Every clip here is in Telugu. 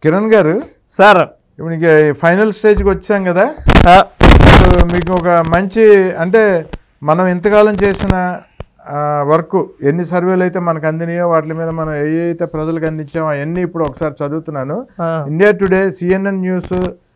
కిరణ్ గారు సార్ ఇప్పుడు ఇంక ఫైనల్ స్టేజ్కి వచ్చాం కదా ఆ, ఇప్పుడు మీకు ఒక మంచి అంటే మనం ఇంతకాలం చేసిన వర్క్ ఎన్ని సర్వేలు అయితే మనకు అందినాయో వాటి మీద మనం ఏ అయితే ప్రజలకు అందించామో అవన్నీ ఇప్పుడు ఒకసారి చదువుతున్నాను ఆ, India Today CNN News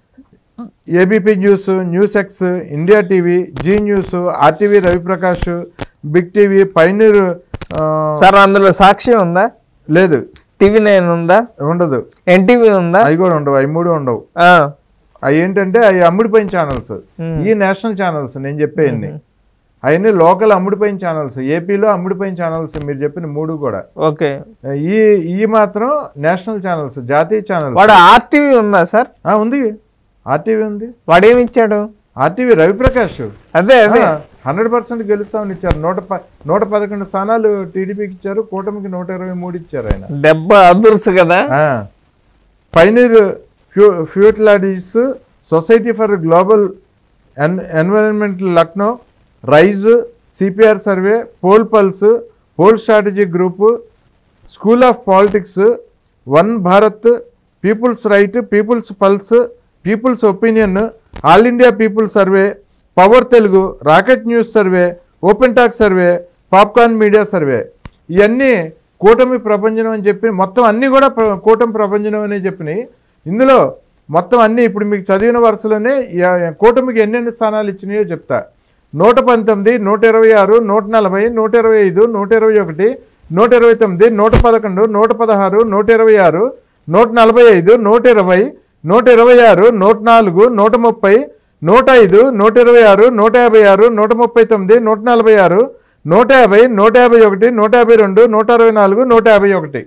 ABP News News X India TV Zee News RTV Raviprakash Big TV Pioneer ఆ, సార్ అందులో సాక్షి ఉందా లేదు టీవీ నైన్ ఉందా ఉండదు ఎన్టీవీ ఉందా అవి కూడా ఉండవు అవి మూడు ఉండవు ఆ, అవి ఏంటంటే అవి అమ్ముడిపోయిన ఛానల్స్ ఈ నేషనల్ ఛానల్స్ నేను చెప్పేయండి అవన్నీ లోకల్ అమ్ముడిపోయిన ఛానల్స్ ఏపీలో అమ్ముడిపోయిన ఛానల్స్ మీరు చెప్పిన మూడు కూడా ఓకే ఈ ఈ మాత్రం నేషనల్ ఛానల్స్ జాతీయ ఛానల్స్ వాడు ఆర్టీవీ ఉందా సార్ ఆ, ఉంది ఆర్టీవీ ఉంది వాడేమి ఇచ్చాడు ఆర్టీవీ రవిప్రకాష్ అదే అదే హండ్రెడ్ పర్సెంట్ గెలుస్తామని ఇచ్చారు నూట ప నూట పదకొండు స్థానాలు టీడీపీకి ఇచ్చారు కూటమికి నూట ఇరవై మూడు ఇచ్చారు ఆయన దెబ్బ అదుర్సు కదా ఆ. పైనీర్ ఫ్యూ ఫ్యూటిలాడీస్ సొసైటీ ఫర్ గ్లోబల్ ఎన్ Environmental Lucknow Rise CPR survey poll pulse poll strategy group School of Politics one Bharat People's Right People's Pulse People's Opinion All India People survey Power Telugu Rocket News survey Open Talk survey Popcorn Media survey ఇవన్నీ కూటమి ప్రపంచం అని చెప్పి మొత్తం అన్నీ కూడా ప్ర- కూటమి ప్రపంచం అనే చెప్పినాయి ఇందులో మొత్తం అన్నీ ఇప్పుడు మీకు చదివిన వరుసలోనే యా- కూటమికి ఎన్నెన్ని స్థానాలు ఇచ్చినాయో చెప్తా నూట పంతొమ్మిది నూట ఇరవై ఆరు నూట నలభై నూట ఇరవై ఐదు నూట ఇరవై ఒకటి నూట ఇరవై తొమ్మిది నూట పదకొండు నూట పదహారు నూట ఇరవై ఆరు నూట నలభై ఐదు నూట ఇరవై నూట ఇరవై ఆరు నూట నాలుగు నూట ముప్పై నూట ఐదు నూట ఇరవై ఆరు నూట యాభై ఆరు నూట ముప్పై తొమ్మిది నూట నలభై ఆరు నూట యాభై నూట యాభై ఒకటి నూట యాభై రెండు నూట అరవై నాలుగు నూట యాభై ఒకటి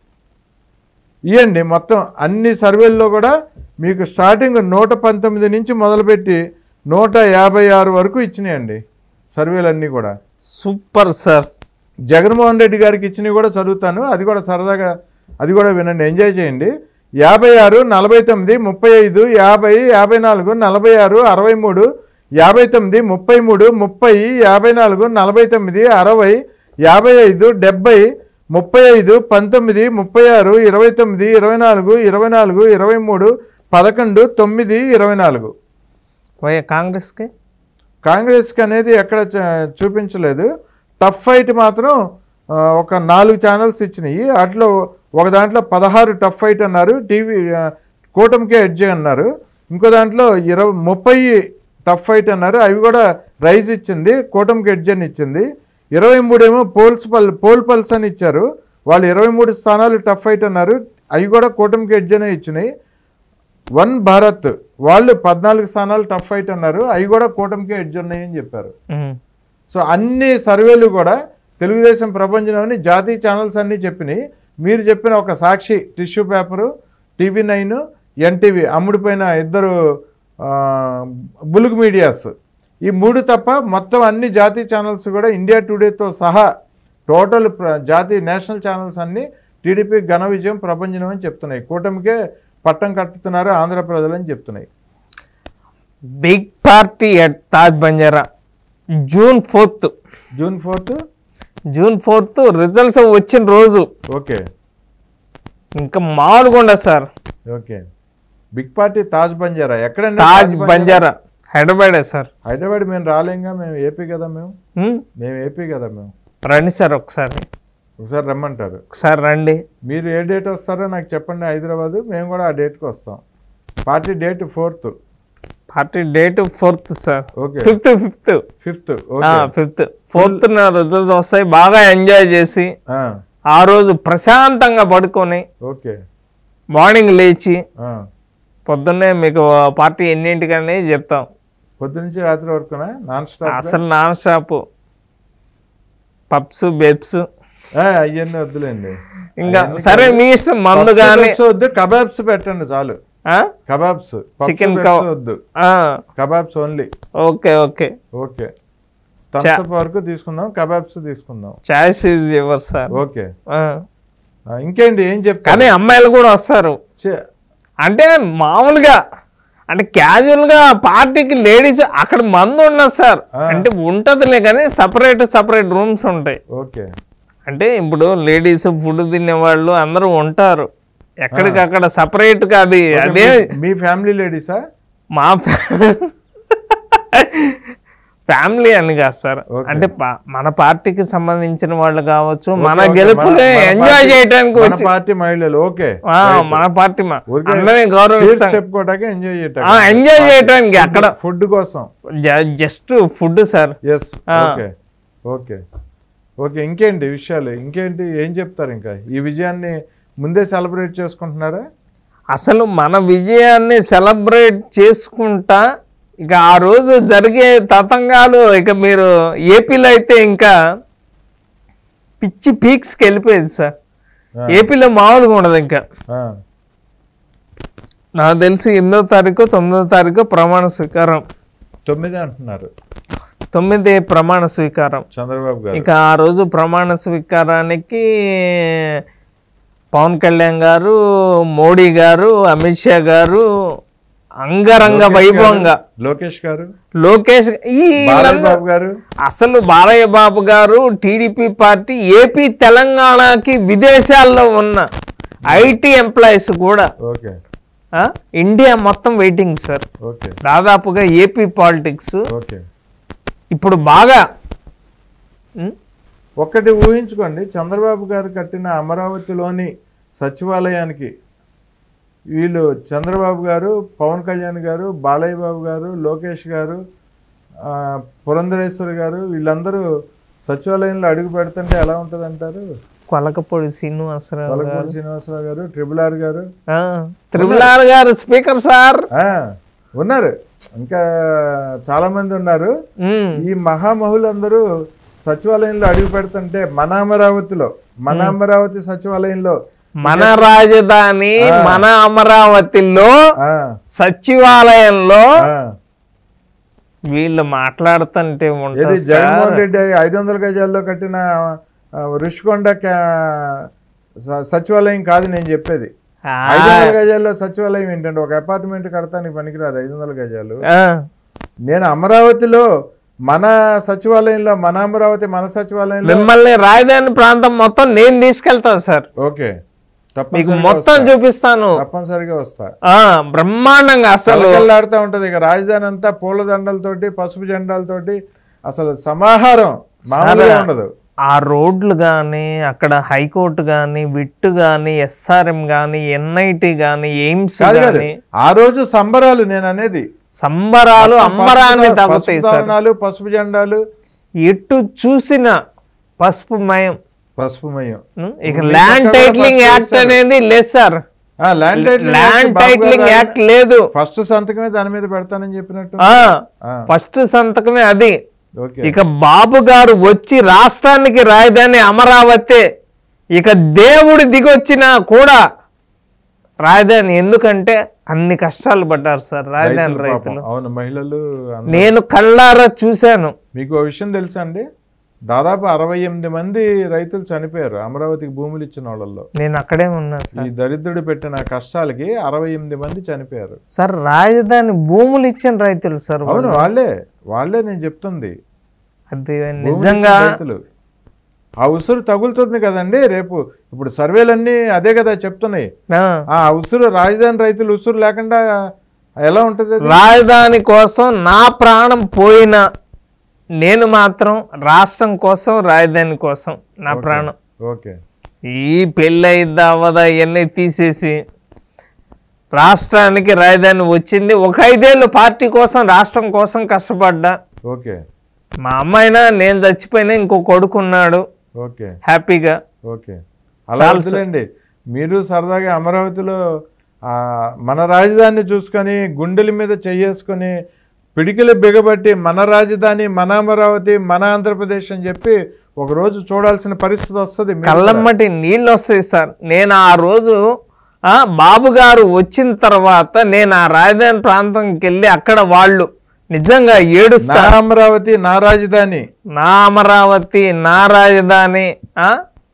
ఇవ్వండి మొత్తం అన్ని సర్వేల్లో కూడా మీకు స్టార్టింగ్ నూట పంతొమ్మిది నుంచి మొదలుపెట్టి నూట యాభై ఆరు వరకు ఇచ్చినాయండి సర్వేలన్నీ కూడా సూపర్ సార్ జగన్మోహన్ రెడ్డి గారికి ఇచ్చినవి కూడా చదువుతాను అది కూడా సరదాగా అది కూడా వినండి ఎంజాయ్ చేయండి యాభై ఆరు నలభై తొమ్మిది ముప్పై ఐదు యాభై యాభై నాలుగు నలభై ఆరు అరవై మూడు యాభై తొమ్మిది ముప్పై మూడు ముప్పై యాభై నాలుగు నలభై తొమ్మిది అరవై యాభై ఐదు డెబ్బై ముప్పై ఐదు పంతొమ్మిది ముప్పై ఆరు ఇరవై తొమ్మిది ఇరవై నాలుగు ఇరవై నాలుగు ఇరవై మూడు పదకొండు తొమ్మిది ఇరవై నాలుగు వై- కాంగ్రెస్కి కాంగ్రెస్కి అనేది ఎక్కడ చ- చూపించలేదు టఫ్ ఫైట్ మాత్రం ఆ, ఒక నాలుగు ఛానల్స్ ఇచ్చినాయి వాటిలో ఒక దాంట్లో పదహారు టఫ్ ఫైట్ అన్నారు టీవీ ఆ, కూటమికే ఎడ్జ్ అన్నారు ఇంకో దాంట్లో ఇరవై ముప్పై టఫ్ ఫైట్ అన్నారు అవి కూడా రైజ్ ఇచ్చింది కూటమికి ఎడ్జ్ అని ఇచ్చింది ఇరవై మూడేమో పోల్స్ పల్ పోల్ పల్స్ అని ఇచ్చారు వాళ్ళు ఇరవై మూడు స్థానాలు టఫ్ ఫైట్ అన్నారు అవి కూడా కూటమికి ఎడ్జ్ అనే ఇచ్చినాయి వన్ భారత్ వాళ్ళు పద్నాలుగు స్థానాలు టఫ్ ఫైట్ అన్నారు అవి కూడా కూటమికి ఎడ్జ్ ఉన్నాయని చెప్పారు ఉమ్. సో అన్ని సర్వేలు కూడా తెలుగుదేశం ప్రపంచంలోని జాతీయ ఛానల్స్ అన్నీ చెప్పినాయి మీరు చెప్పిన ఒక Sakshi tissue paper TV nine NTV అమ్ముడిపోయిన ఇద్దరు ఆ, బులుగు మీడియాస్ ఈ మూడు తప్ప మొత్తం అన్ని జాతీయ ఛానల్స్ కూడా ఇండియా టుడేతో సహా టోటల్ ప్ర- జాతీయ నేషనల్ ఛానల్స్ అన్నీ టీడీపీ ఘన విజయం ప్రపంచం అని చెప్తున్నాయి కూటమికే పట్టం కట్టుతున్నారు ఆంధ్ర ప్రజలని చెప్తున్నాయి big party at Taj Banjara June fourth June fourth June fourth results వచ్చిన రోజు ఓకే ఇంకా మామూలుగా ఉండదు sir okay big party Taj Banjara ఎక్కడండి తాజ్ బంజారా హైదరాబాదే సార్ హైదరాబాద్ మేము రాలేంగా మేము ఏపీ కదా మేము ఉమ్, మేము ఏపీ కదా మేము రండి సార్ ఒకసారి ఒకసారి రమ్మంటారు ఒకసారి రండి మీరు ఏ డేట్ వస్తారో నాకు చెప్పండి హైదరాబాద్ మేము కూడా ఆ డేట్కి వస్తాం party date fourth party date fourth sir okay fifth fifth fifth okay fifth fourth results వస్తాయి బాగా ఎంజాయ్ చేసి ఆ, ఆ రోజు ప్రశాంతంగా పడుకొని ఓకే మార్నింగ్ లేచి ఆ. పొద్దున్నే మీకు పార్టీ ఎన్నింటికని చెప్తాం పొద్దు నుంచి రాత్రి వరకునా నాన్ స్టాప్ అసలు నాన్ స్టాప్ పప్స్ బెప్స్ అవన్నీ వద్దులేండి ఇంకా సరే మీ ఇష్టం మందు కానీ Puffs వద్దు కబాబ్స్ పెట్టండి చాలు కబాబ్స్ Chicken చికెన్ kebab. వద్దు kebabs only okay okay okay Thums Up వరకు తీసుకుందాం కబాబ్స్ తీసుకుందాం choice is ever sir okay ఆ, ఇంకేంటి ఏం చెప్తా కానీ అమ్మాయిలు కూడా వస్తారు అంటే మామూలుగా అంటే క్యాజువల్ గా పార్టీకి లేడీస్ అక్కడ మందు ఉన్నది సార్ అంటే ఉంటదిలే కానీ సపరేట్ సపరేట్ రూమ్స్ ఉంటాయి ఓకే అంటే ఇప్పుడు లేడీస్ ఫుడ్ తినేవాళ్ళు అందరూ ఉంటారు ఎక్కడికక్కడ సపరేట్ గా అది అదే మీ ఫ్యామిలీ లేడీసా మా ఫ్యామిలీ అని కాదు సార్ Okay. అంటే పా- మన పార్టీకి సంబంధించిన వాళ్ళు కావచ్చు మన ఓకే, గెలుపులే మన- మన ఎంజాయ్ పార్టీ- చేయడానికి మన వచ్చి పార్టీ మహిళలు ఓకే ఆ, మన పార్టీ మా ఊరికే అందరినీ Cheers గౌరవిస్తాం చెప్పుకోవటానికి ఎంజాయ్ ఆ, చేయటం ఎంజాయ్ చేయడానికి అక్కడ ఫుడ్ కోసం జస్ట్ ఫుడ్ సార్ ఎస్ ఆ. ఓకే ఓకే ఓకే ఇంకేంటి విషయాలు ఇంకేంటి ఏం చెప్తారు ఇంకా ఈ విజయాన్ని ముందే సెలబ్రేట్ చేసుకుంటున్నారా అసలు మన విజయాన్ని సెలబ్రేట్ చేసుకుంటా ఇక ఆ రోజు జరిగే తతంగాలు ఇక మీరు ఏపీలో అయితే ఇంకా పిచ్చి పీక్స్కి వెళ్ళిపోయేది సార్ ఆ. ఏపీలో మామూలుగా ఉండదు ఇంకా ఆ, నాకు తెలిసి ఎనిమిదో తారీఖు తొమ్మిదో తారీఖు ప్రమాణ స్వీకారం తొమ్మిది అంటున్నారు తొమ్మిది ప్రమాణ స్వీకారం చంద్రబాబు గారు ఇక ఆ రోజు ప్రమాణ స్వీకారానికి పవన్ కళ్యాణ్ గారు మోడీ గారు అమిత్ షా గారు అంగరంగ వైభవంగా లోకేష్ గారు లోకేష్ ఈ బాలయ్య బాబు గారు అసలు బాలయ్య బాబు గారు టీడీపీ పార్టీ ఏపీ తెలంగాణకి విదేశాల్లో ఉన్న ఐటీ ఎంప్లాయీస్ కూడా ఓకే ఆ, ఇండియా మొత్తం వెయిటింగ్ సార్ ఓకే దాదాపుగా ఏపీ పాలిటిక్స్ ఓకే ఇప్పుడు బాగా ఉం? ఒక్కటి ఊహించుకోండి చంద్రబాబు గారు కట్టిన అమరావతిలోని సచివాలయానికి వీళ్ళు చంద్రబాబు గారు పవన్ కళ్యాణ్ గారు బాలయ్య బాబు గారు లోకేష్ గారు ఆ, పురంధరేశ్వరి గారు వీళ్ళందరూ సచివాలయంలో అడుగు పెడుతుంటే ఎలా ఉంటుంది అంటారు కొలకపొడి శ్రీనివాసరావు వలకపూడి శ్రీనివాసరావు గారు ట్రిపుల్ ఆర్ గారు ఆ, triple R garu speaker sir ఆ, ఉన్నారు ఇంకా చాలా మంది ఉన్నారు ఉమ్, ఈ మహామహులందరూ సచివాలయంలో అడుగు పెడుతుంటే మన అమరావతిలో మన అమరావతి సచివాలయంలో మన రాజధాని మన అమరావతిలో ఆ, సచివాలయంలో ఆ, వీళ్ళు మాట్లాడుతుంటే ఏది ఉంటుంది సార్ జగన్మోహన్ రెడ్డి ఐదు వందల గజాల్లో కట్టిన ఆ, ఋషికొండ క్యా- స- సచివాలయం కాదు నేను చెప్పేది ఆ, ఐదు వందల గజాల్లో సచివాలయం ఏంటంటే ఒక అపార్ట్మెంట్ కడతానికి పనికిరాదు ఐదు వందల గజాలు ఆ, నేను అమరావతిలో మన సచివాలయంలో మన అమరావతి మన సచివాలయంలో మిమ్మల్ని రాజధాని ప్రాంతం మొత్తం నేను తీసుకెళ్తాను సార్ ఓకే మీకు తప్పనిసరిగా మొత్తం వస్తా. చూపిస్తాను తప్పనిసరిగా వస్తా ఆ బ్రహ్మాండంగా అసలు కలకల్లాడుతూ ఉంటది ఇక రాజధాని అంతా పూల దండలతోటి పసుపు జెండాలతోటి అసలు సమాహారం మామూలుగా ఉండదు ఆ రోడ్లు కానీ అక్కడ హైకోర్టు కానీ విట్టు కానీ ఎస్ఆర్ఎం కానీ ఎన్ఐటి కానీ ఎయిమ్స్ కాదు కాదు కానీ ఆ రోజు సంబరాలు నేను అనేది సంబరాలు అంబరాన్ని పసుపు తగ్గుతాయి సార్ దావనాలు పసుపు జెండాలు ఎటు చూసిన పసుపు మయం పసుపుమయం ఉం? ఇక ల్యాండ్ టైటిలింగ్ యాక్ట్ అనేది లేదు సార్ ఆ, ల్యాండ్ టైటిలింగ్ ల్యాండ్ బాబు గారు టైటిలింగ్ ఆయన యాక్ట్ లేదు ఫస్ట్ సంతకమే దాని మీద పెడతానని చెప్పినట్టు ఆ ఆ, ఫస్ట్ సంతకమే అది ఓకే ఇక బాబు గారు వచ్చి రాష్ట్రానికి రాజధాని అమరావతి ఇక దేవుడు దిగొచ్చినా కూడా రాజధాని ఎందుకంటే అన్ని కష్టాలు పడ్డారు సార్ రాజధాని రైతులు పాపం. రైతులు అవును మహిళలు అందరూ. నేను కళ్ళారా చూశాను మీకు ఓ విషయం తెలుసా అండి దాదాపు అరవై ఎనిమిది మంది రైతులు చనిపోయారు అమరావతికి భూములు ఇచ్చిన వాళ్ళల్లో నేను అక్కడే ఉన్నా సార్ ఈ దరిద్రుడు పెట్టిన కష్టాలకి అరవై ఎనిమిది మంది చనిపోయారు సార్ రాజధాని భూములు ఇచ్చిన రైతులు సార్ అవును వాళ్ళే వాళ్ళే నేను చెప్తుంది అది భూములు నిజంగా ఇచ్చిన రైతులు ఆ ఉసురు తగులుతుంది కదండి రేపు ఇప్పుడు సర్వేలన్నీ అదే కదా చెప్తున్నాయి ఆ, ఆ ఉసురు రాజధాని రైతులు ఉసురు లేకుండా ఎలా ఉంటుంది అది? రాజధాని కోసం నా ప్రాణం పోయిన నేను మాత్రం రాష్ట్రం కోసం రాజధాని కోసం నా ప్రాణం ఓకే ఈ పెళ్ళయిద్దా అవ్వదా ఇవన్నీ తీసేసి రాష్ట్రానికి రాజధాని వచ్చింది ఒక ఐదేళ్ళు పార్టీ కోసం రాష్ట్రం కోసం కష్టపడ్డా ఓకే మా అమ్మాయినా నేను చచ్చిపోయినా ఇంకో కొడుకున్నాడు ఓకే హ్యాపీగా ఓకే అలా వద్దులేండి మీరు సరదాగా అమరావతిలో ఆ, మన రాజధానిని చూసుకొని గుండెల మీద చెయ్యేసుకొని పిడికిలు బిగబట్టి మన రాజధాని మన అమరావతి మన ఆంధ్రప్రదేశ్ అని చెప్పి ఒక రోజు చూడాల్సిన పరిస్థితి వస్తుంది మీరు కూడా. కళ్ళమ్మటి నీళ్ళు వస్తాయి సార్ నేను ఆ రోజు ఆ, బాబు గారు వచ్చిన తర్వాత నేను ఆ రాజధాని ప్రాంతంకి వెళ్ళి అక్కడ వాళ్ళు నిజంగా ఏడుస్తా నా అమరావతి నా రాజధాని నా అమరావతి నా రాజధాని ఆ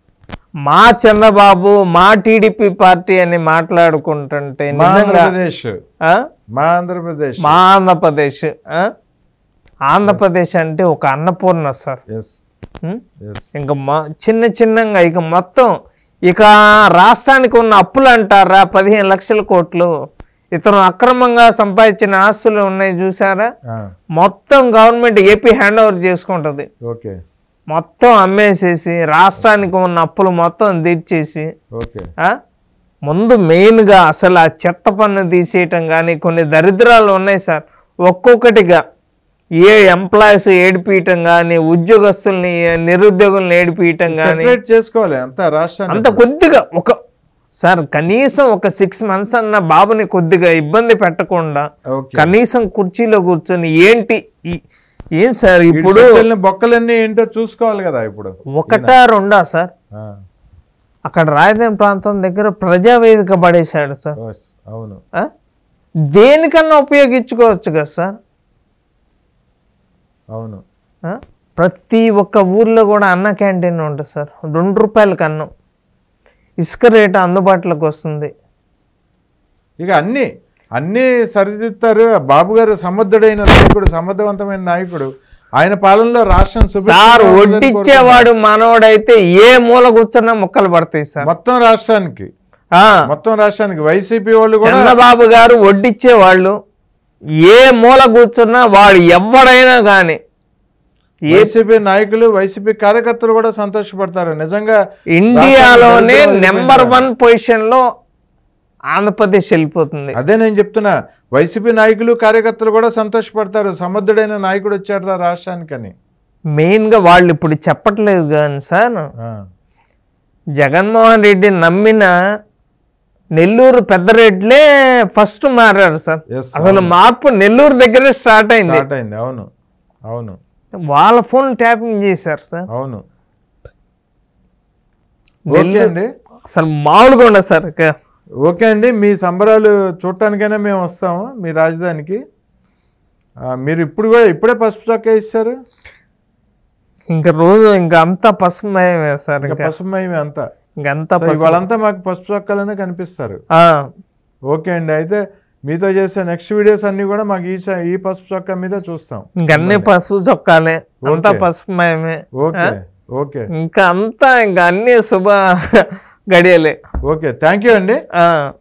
మా చంద్రబాబు మా టీడీపీ పార్టీ అని మాట్లాడుకుంటుంటే మా నిజంగా ఆంధ్రప్రదేశ్ ఆ? మా ఆంధ్రప్రదేశ్ మా ఆంధ్రప్రదేశ్ ఆ? ఆంధ్రప్రదేశ్ అంటే ఒక అన్నపూర్ణ సార్ ఎస్ ఉం? ఎస్ ఇంకా మా చిన్న చిన్నగా ఇక మొత్తం ఇక రాష్ట్రానికి ఉన్న అప్పులు అంటారా పదిహేను లక్షల కోట్లు ఇతను అక్రమంగా సంపాదించిన ఆస్తులు ఉన్నాయి చూసారా ఆ, మొత్తం గవర్నమెంట్ ఏపీ హ్యాండ్ ఓవర్ చేసుకుంటుంది ఓకే మొత్తం అమ్మేసేసి రాష్ట్రానికి ఉన్న అప్పులు మొత్తం తీర్చేసి ఓకే ఆ? ముందు మెయిన్గా అసలు ఆ చెత్త పన్ను తీసేయటం కానీ కొన్ని దరిద్రాలు ఉన్నాయి సార్ ఒక్కొక్కటిగా ఏ ఎంప్లాయీస్ ఏడిపియటం కానీ ఉద్యోగస్తుల్ని నిరుద్యోగుల్ని ఏడిపియటం కానీ సెపరేట్ చేసుకోవాలి అంత రాష్ట్రాన్ని అంత కొద్దిగా ఒక సార్ కనీసం ఒక సిక్స్ మంత్స్ అన్న బాబుని కొద్దిగా ఇబ్బంది పెట్టకుండా ఓకే కనీసం కుర్చీలో కూర్చొని ఏంటి ఈ- ఏం సార్ ఇప్పుడు ఇప్పుడు బొక్కలన్నీ ఏంటో చూసుకోవాలి కదా ఇప్పుడు ఒకటా రెండా సార్ ఆ, అక్కడ రాజధాని ప్రాంతం దగ్గర ప్రజావేదిక పడేశాడు సార్ ఓ, అవును ఆ? దేనికన్నా ఉపయోగించుకోవచ్చు కదా సార్ అవును ఆ? ప్రతి ఒక్క ఊర్లో కూడా అన్న క్యాంటీన్ ఉంటుంది సార్ రెండు రూపాయలకి అన్నం ఇసుక రేటు అందుబాటులోకి వస్తుంది ఇక అన్ని అన్ని సరిదిద్దుతారు బాబు గారు సమర్థుడైన నాయకుడు సమర్థవంతమైన నాయకుడు ఆయన పాలనలో రాష్ట్రం సుభిక్షంగా సార్ ఉంటుందని వడ్డిచ్చేవాడు మనోడైతే ఏ మూల కూర్చున్నా ముక్కలు పడతాయి సార్ మొత్తం రాష్ట్రానికి ఆ, మొత్తం రాష్ట్రానికి వైసీపీ వాళ్ళు కూడా చంద్రబాబు గారు వడ్డిచ్చేవాళ్ళు ఏ మూల కూర్చున్నా వాడు ఎవడైనా కానీ వైసీపీ నాయకులు వైసీపీ కార్యకర్తలు కూడా సంతోషపడతారు నిజంగా ఇండియాలోనే రాష్ట్రం నెంబర్ వన్ పొజిషన్ లో ఆంధ్రప్రదేశ్ వెళ్ళిపోతుంది అదే నేను చెప్తున్నా వైసీపీ నాయకులు కార్యకర్తలు కూడా సంతోషపడతారు సమర్థుడైన నాయకుడు వచ్చాడు రా రాష్ట్రానికని మెయిన్ గా వాళ్ళు ఇప్పుడు చెప్పట్లేదు కానీ సార్ ఆ, జగన్మోహన్ రెడ్డి నమ్మిన నెల్లూరు పెద్ద రెడ్లే ఫస్ట్ మారారు సార్ Yes, అసలు మార్పు నెల్లూరు దగ్గరే స్టార్ట్ అయింది స్టార్ట్ అయింది అవును అవును వాళ్ళ ఫోన్ ట్యాపింగ్ చేశారు సార్ అవును ఓకే అండి అసలు మామూలుగా ఉండదు సార్ ఇక ఓకే అండి మీ సంబరాలు చూడటానికైనా మేము వస్తాము మీ రాజధానికి ఆ, మీరు ఇప్పుడు కూడా ఇప్పుడే పసుపు చొక్కా ఇస్తారు ఇంకా రోజు ఇంకా అంతా పసుమయమే సార్ ఇంకా ఇంకా పసుమయమే అంతా ఇంకంతా సో ఇవాళంతా మాకు పసుపు చొక్కాలనే కనిపిస్తారు ఆ, ఓకే అండి అయితే మీతో చేసే నెక్స్ట్ వీడియోస్ అన్ని కూడా మాకు ఈ స- ఈ పసుపు చొక్కా మీద చూస్తాం ఇంకన్నీ పసుపు చొక్కాలే అంతా పసుమయమే ఓకే ఓకే ఇంకా అంతా ఇంకా అన్ని శుభ గడియలే ఓకే థ్యాంక్ యూ అండి ఆ.